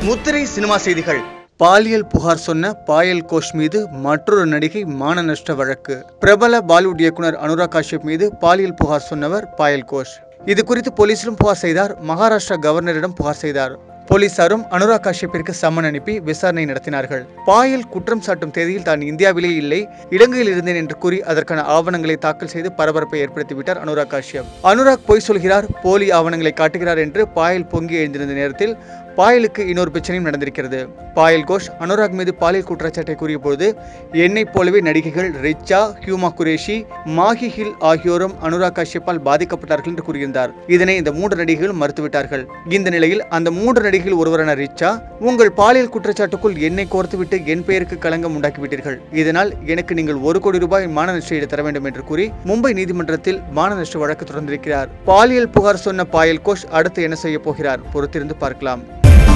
முத்திரை சினிமா செய்திகள் பாலியல் புகார் சொன்ன பாயல் கோஷ் மீது மற்றொரு நடிகை மான நஷ்ட வழக்கு பிரபல பாலிவுட் இயக்குனர் அனுராக் காஷ்யப் மீது பாலியல் புகார் சொன்னவர் பாயல் கோஷ் இது குறித்து போலீசிலும் புகார் செய்தார் மகாராஷ்டிரா கவர்னரிடம் புகார் செய்தார் போலீசாரும் அனுராக் காஷ்யப்பிற்கு சம்மன் அனுப்பி விசாரணை நடத்தினார்கள் பாயல் குற்றம் சாட்டும் தேதியில் தான் இந்தியாவிலே இல்லை இலங்கையில் இருந்தேன் என்று கூறி அதற்கான ஆவணங்களை தாக்கல் செய்து பரபரப்பை ஏற்படுத்திவிட்டார் அனுராக் காஷ்யப் அனுராக் பொய் சொல்கிறார் போலி ஆவணங்களை காட்டுகிறார் என்று பாயல் பொங்கி எழுந்திருந்த நேரத்தில் பாயலுக்கு இன்னொரு பிரச்சனையும் நடந்திருக்கிறது பாயல் கோஷ் அனுராக் மீது பாலியல் குற்றச்சாட்டை கூறியபோது என்னைப் போலவே நடிகைகள் ரிச்சா ஹியூமா குரேஷி மாஹி ஹில் ஆகியோரும் அனுராக் காஷ்யப்பால் பாதிக்கப்பட்டார்கள் என்று கூறியிருந்தார் இதனை இந்த மூன்று நடிகைகளும் மறுத்துவிட்டார்கள் இந்த நிலையில் அந்த மூன்று நடிகைகள் ஒருவரான ரிச்சா உங்கள் பாலியல் குற்றச்சாட்டுக்குள் என்னை கோர்த்துவிட்டு என் பெயருக்கு களங்கம் உண்டாக்கிவிட்டீர்கள் இதனால் எனக்கு நீங்கள் ஒரு கோடி ரூபாய் மான நஷ்டஈடு தர வேண்டும் என்று கூறி மும்பை நீதிமன்றத்தில் மான நஷ்ட வழக்கு தொடர்ந்திருக்கிறார் பாலியல் புகார் சொன்ன பாயல் கோஷ் அடுத்து என்ன செய்ய போகிறார் பொறுத்திருந்து பார்க்கலாம்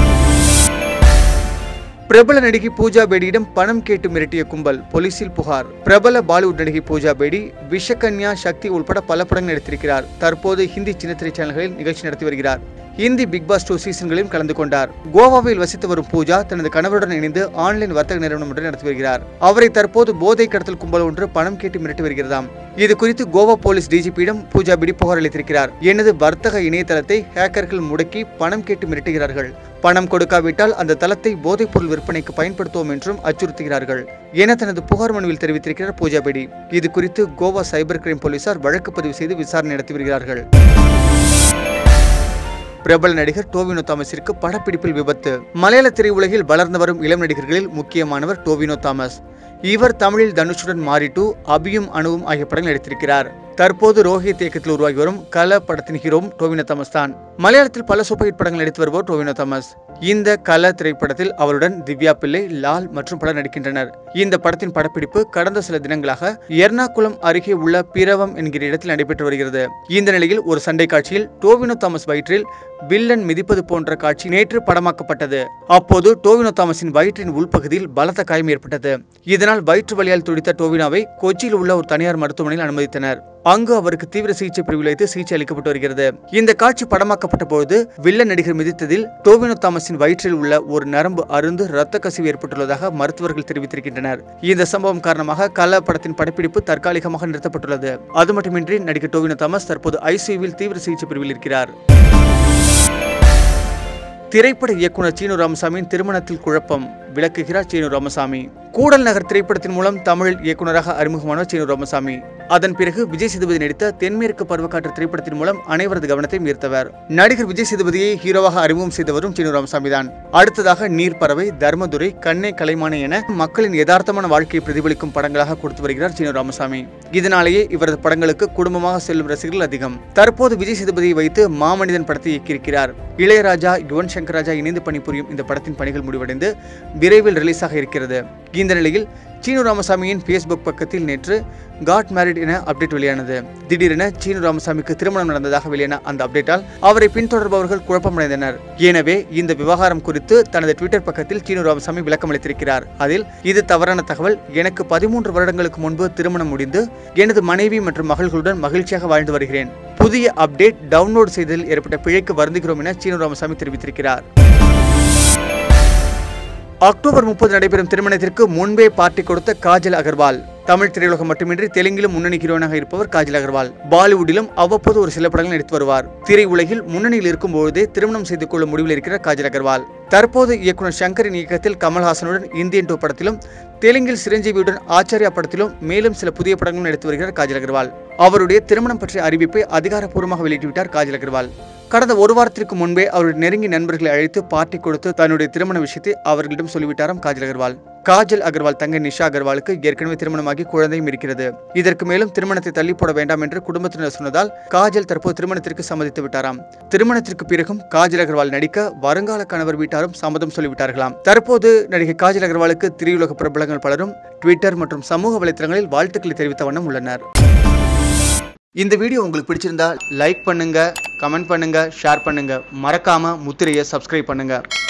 பிரபல நடிகை பூஜா பேடியிடம் பணம் கேட்டு மிரட்டிய கும்பல் போலீசில் புகார் பிரபல பாலிவுட் நடிகை பூஜா பேடி விஷகன்யா சக்தி உள்பட பல படங்கள் நடித்திருக்கிறார் தற்போது ஹிந்தி சின்னத்திரை சேனல்களில் நிகழ்ச்சி நடத்தி வருகிறார் ஹிந்தி பிக் பாஸ் டூ சீசன்களிலும் கலந்து கொண்டார் கோவாவில் வசித்து வரும் பூஜா தனது கணவருடன் இணைந்து ஆன்லைன் வர்த்தக நிறுவனம் ஒன்றை நடத்தி வருகிறார் அவரை தற்போது போதை கடத்தல் கும்பல் ஒன்று பணம் கேட்டு மிரட்டி வருகிறதாம் இது குறித்து கோவா போலீஸ் டிஜிபியிடம் பூஜா பிடி புகார் அளித்திருக்கிறார் எனது வர்த்தக இணையதளத்தை ஹேக்கர்கள் முடக்கி பணம் கேட்டு மிரட்டுகிறார்கள் பணம் கொடுக்காவிட்டால் அந்த தளத்தை போதைப்பொருள் விற்பனைக்கு பயன்படுத்துவோம் என்றும் அச்சுறுத்துகிறார்கள் என தனது புகார் மனுவில் தெரிவித்திருக்கிறார் பூஜா பேடி இது குறித்து கோவா சைபர் கிரைம் போலீசார் வழக்கு பதிவு செய்து விசாரணை நடத்தி வருகிறார்கள் பிரபல நடிகர் டோவினோ தாமஸிற்கு படப்பிடிப்பில் விபத்து மலையாள திரையுலகில் வளர்ந்து வரும் இளம் நடிகர்களில் முக்கியமானவர் டோவினோ தாமஸ் இவர் தமிழில் தனுஷுடன் மாறி டூ அபியும் அணுவும் ஆகிய படங்கள் நடித்திருக்கிறார் தற்போது ரோஹித் இயக்கத்தில் உருவாகி வரும் கல படத்தின் ஹீரோவும் டோவினோ தாமஸ் தான் மலையாளத்தில் பல சூப்பர் ஹிட் படங்கள் நடித்து வருவோர் டோவினோ தாமஸ் இந்த கல திரைப்படத்தில் அவருடன் திவ்யா பிள்ளை லால் மற்றும் பலர் நடிக்கின்றனர் இந்த படத்தின் படப்பிடிப்பு கடந்த சில தினங்களாக எர்ணாகுளம் அருகே உள்ள பிரவம் என்கிற இடத்தில் நடைபெற்று வருகிறது இந்த நிலையில் ஒரு சண்டை காட்சியில் டோவினோ தாமஸ் வயிற்றில் வில்லன் மிதிப்பது போன்ற காட்சி நேற்று படமாக்கப்பட்டது அப்போது டோவினோ தாமஸின் வயிற்றின் உள்பகுதியில் பலத்த காயம் ஏற்பட்டது இதனால் வயிற்று வலியால் துடித்த டோவினோவை கொச்சியில் உள்ள ஒரு தனியார் மருத்துவமனையில் அனுமதித்தனர் அங்கு அவருக்கு தீவிர சிகிச்சை பிரிவில் வைத்து சிகிச்சை அளிக்கப்பட்டு வருகிறது இந்த காட்சி படமாக்கப்பட்ட போது வில்லன் நடிகர் மிதித்ததில் டோவினோ தாமஸின் வயிற்றில் உள்ள ஒரு நரம்பு அருந்து இரத்த கசிவு ஏற்பட்டுள்ளதாக மருத்துவர்கள் தெரிவித்திருக்கின்றனர் இந்த சம்பவம் காரணமாக கல படத்தின் படப்பிடிப்பு தற்காலிகமாக நிறுத்தப்பட்டுள்ளது அது மட்டுமின்றி நடிகர் டோவினோ தாமஸ் தற்போது ஐசியூவில் தீவிர சிகிச்சை பிரிவில் இருக்கிறார் திரைப்பட இயக்குனர் சீனு ராமசாமியின் திருமணத்தில் குழப்பம் விளக்குகிறார் சீனு ராமசாமி கூடல் நகர் திரைப்படத்தின் மூலம் தமிழ் இயக்குனராக அறிமுகமானவர் சீனு ராமசாமி அதன் பிறகு விஜய் சேதுபதி நடித்த தென்மேற்கு பருவக்காற்று திரைப்படத்தின் மூலம் அனைவரது கவனத்தையும் ஈர்த்தவர் நடிகர் விஜய் சேதுபதியை ஹீரோவாக அறிமுகம் செய்தவரும் சீனு ராமசாமி தான் அடுத்ததாக நீர்ப்பறவை தர்மதுரை கண்ணே கலைமானி என மக்களின் யதார்த்தமான வாழ்க்கையை பிரதிபலிக்கும் படங்களாக கொடுத்து வருகிறார் சீனு ராமசாமி இதனாலேயே இவரது படங்களுக்கு குடும்பமாக செல்லும் ரசிகர்கள் அதிகம் தற்போது விஜய் சேதுபதியை வைத்து மாமனிதன் படத்தை இயக்கியிருக்கிறார் இளையராஜா யுவன் சங்கர் ராஜா இணைந்து பணிபுரியும் இந்த படத்தின் பணிகள் முடிவடைந்து விரைவில் ரிலீஸாக இருக்கிறது இந்த நிலையில் சீனு ராமசாமியின் ஃபேஸ்புக் பக்கத்தில் நேற்று காட் மேரிட் என அப்டேட் வெளியானது திடீரென சீனு ராமசாமிக்கு திருமணம் நடந்ததாக வெளியான அந்த அப்டேட்டால் அவரை பின்தொடர்பவர்கள் குழப்பமடைந்தனர் எனவே இந்த விவகாரம் குறித்து தனது ட்விட்டர் பக்கத்தில் சீனு ராமசாமி விளக்கம் அளித்திருக்கிறார் அதில் இது தவறான தகவல் எனக்கு பதிமூன்று வருடங்களுக்கு முன்பு திருமணம் முடிந்து எனது மனைவி மற்றும் மகள்களுடன் மகிழ்ச்சியாக வாழ்ந்து வருகிறேன் புதிய அப்டேட் டவுன்லோட் செய்ததில் ஏற்பட்ட பிழைக்கு வருந்துகிறோம் என சீனு ராமசாமி தெரிவித்திருக்கிறார் அக்டோபர் முப்பது நடைபெறும் திருமணத்திற்கு முன்பே பார்ட்டி கொடுத்த காஜல் அகர்வால் தமிழ் திரையுலகம் மட்டுமின்றி தெலுங்கிலும் முன்னணி ஹீரோனாக இருப்பவர் காஜல் அகர்வால் பாலிவுட்டிலும் அவ்வப்போது ஒரு சில படங்கள் நடித்து வருவார் திரையுலகில் முன்னணியில் இருக்கும் பொழுதே திருமணம் செய்து கொள்ளும் முடிவில் இருக்கிற காஜல் அகர்வால் தற்போது இயக்குனர் சங்கரின் இயக்கத்தில் கமல்ஹாசனுடன் இந்தியன் டூ படத்திலும் தெலுங்கில் சிரஞ்சீவியுடன் ஆச்சாரியா படத்திலும் மேலும் சில புதிய படங்களும் நடித்து வருகிறார் காஜல் அகர்வால் அவருடைய திருமணம் பற்றிய அறிவிப்பை அதிகாரப்பூர்வமாக வெளியிட்டுவிட்டார் காஜல் அகர்வால் கடந்த ஒரு வாரத்திற்கு முன்பே அவருடைய நெருங்கிய நண்பர்களை அழைத்து பார்ட்டி கொடுத்து தன்னுடைய திருமண விஷயத்தை அவர்களிடம் சொல்லிவிட்டாராம் காஜல் அகர்வால் காஜல் அகர்வால் தங்கை நிஷா அகர்வாலுக்கு ஏற்கனவே திருமணமாகி குழந்தையும் இருக்கிறது இதற்கு மேலும் திருமணத்தை தள்ளி போட வேண்டாம் என்று குடும்பத்தினர் சொன்னதால் காஜல் தற்போது திருமணத்திற்கு சம்மதித்து விட்டாராம் திருமணத்திற்கு பிறகும் காஜல் அகர்வால் நடிக்க வருங்கால கணவர் வீட்டாரும் சம்மதம் சொல்லிவிட்டார்களாம் தற்போது நடிகை காஜல் அகர்வாலுக்கு திரையுலக பிரபலங்கள் பலரும் ட்விட்டர் மற்றும் சமூக வலைத்தளங்களில் வாழ்த்துக்களை தெரிவித்த வண்ணம் உள்ளனர் இந்த வீடியோ உங்களுக்கு பிடிச்சிருந்தா லைக் பண்ணுங்க கமெண்ட் பண்ணுங்க ஷேர் பண்ணுங்க மறக்காம முத்திரையை சப்ஸ்கிரைப் பண்ணுங்க